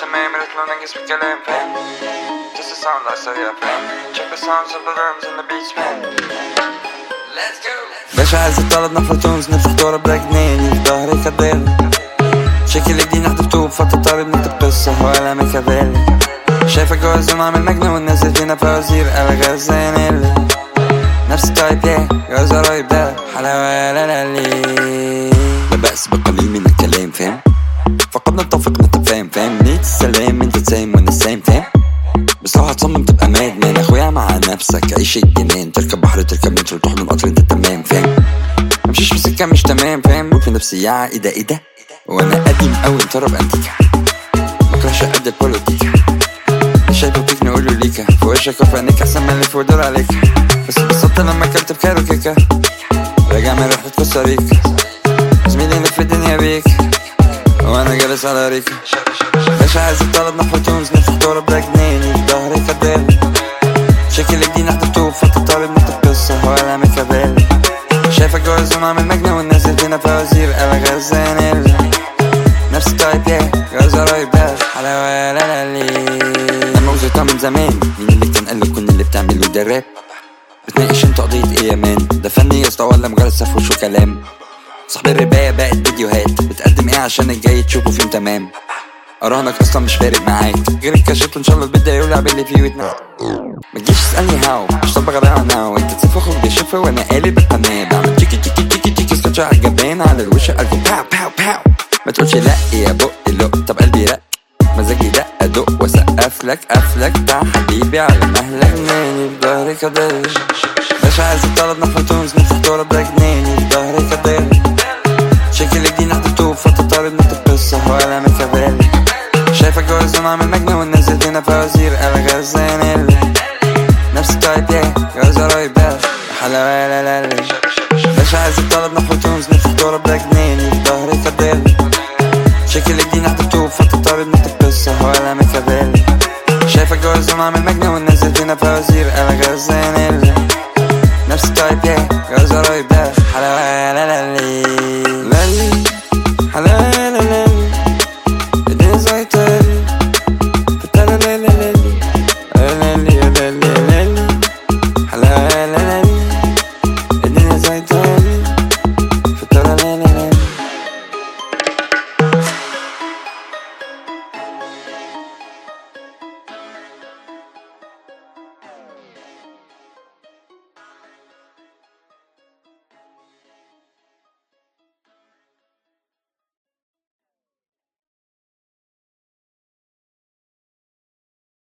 تمام رتم ننجز بالكلام فاهم Just a sound like سريع فاهم Check the sounds of the drums and the beats man Let's go باشا عايز الطلب نحفر تونز نفتح دورة بلا جنيه في ظهري كدال شكل جديد نحذف توب فالطالب نكتب قصة ولا ميكافيلي شايفك جواز ونعمل مجنون نازل فينا فوازير الغاز زينيلي نفس التايب يا جواز قريب ده حلاوة لا لا لي لا بأس بقليل من الكلام فاهم فقد نتفق نتفاهم فاهم نيت السلام انت تساهم وانا سايم فاهم بس لو هتصمم تبقى ماد مان اخويا مع نفسك عيش الجنان تركب بحر تركب مترو تحضن قطر انت تمام فاهم ممشيش في سكة مش تمام فاهم في نفسي يا ايه ده ايه ده وانا قديم اوي طرب انتيكا مكرهش قد البوليتيكا شايف بيك نقول له ليكا في وشك وفي عينيك احسن من اللي في ودور عليك بس اتبسطت لما اكلت بكارو كيكا راجع من رحلة كوستاريكا زميلي اللي في الدنيا بيك وانا جالس على ريكا باشا عايز الطلب نحو تونز نفتح دورة بلا جنيه في ظهري كدال شكل جديد نحذف توب فالطالب نكتب قصة ولا ميكافيلي شايفك جواز ونعمل مجنون نازل فينا فوازير الغاز زينيلي نفس التايب يا جواز قريب ده حلاوة لا لا لي لما وزيتها من زمان مين اللي كان قالك كل اللي بتعمله ده راب بتناقش انت قضية ايه يا مان ده فن يا اسطى ولا مجرد سفوش وكلام صاحب الرباية بقت فيديوهات بتقدم ايه عشان الجاي تشوفه فين تمام اراهنك اصلا مش فارق معاك غير الكاشيت وان شاء الله البيت ده يولع باللي فيه ويتنام ما تجيش تسألني هاو مش طب غباء ناو انت تسيب اخوك بيشوفه وانا قالب القناة بعمل تيكي تيكي تيكي تيكي سكتش على الجبان على الوش قلبه باو باو باو ما تقولش لا يا بق لق طب قلبي لا مزاجي دق ادق واسقف لك افلك بتاع حبيبي على مهلك ناني في ظهري كدال باشا عايز الطلب نحو تونز نفتح دورة بلا جنيه في ظهري كدال شكل جديد نحذف توب فالطالب نكتب قصة ولا ميكافيلي شايفك جواز ونعمل مجنون نازل فينا فوازير الغاز زينيلي نفس التايب يا جواز قريب ده حلاوة لا لا لا باشا عايز الطلب نحو تونز نفتح دورة بلا جنيه في ظهري كدال شكل جديد نحذف توب فالطالب نكتب قصة ولا ميكافيلي شايفك جواز ونعمل مجنون نازل فينا فوازير الغاز زينيلي نفس التايب يا جواز قريب ده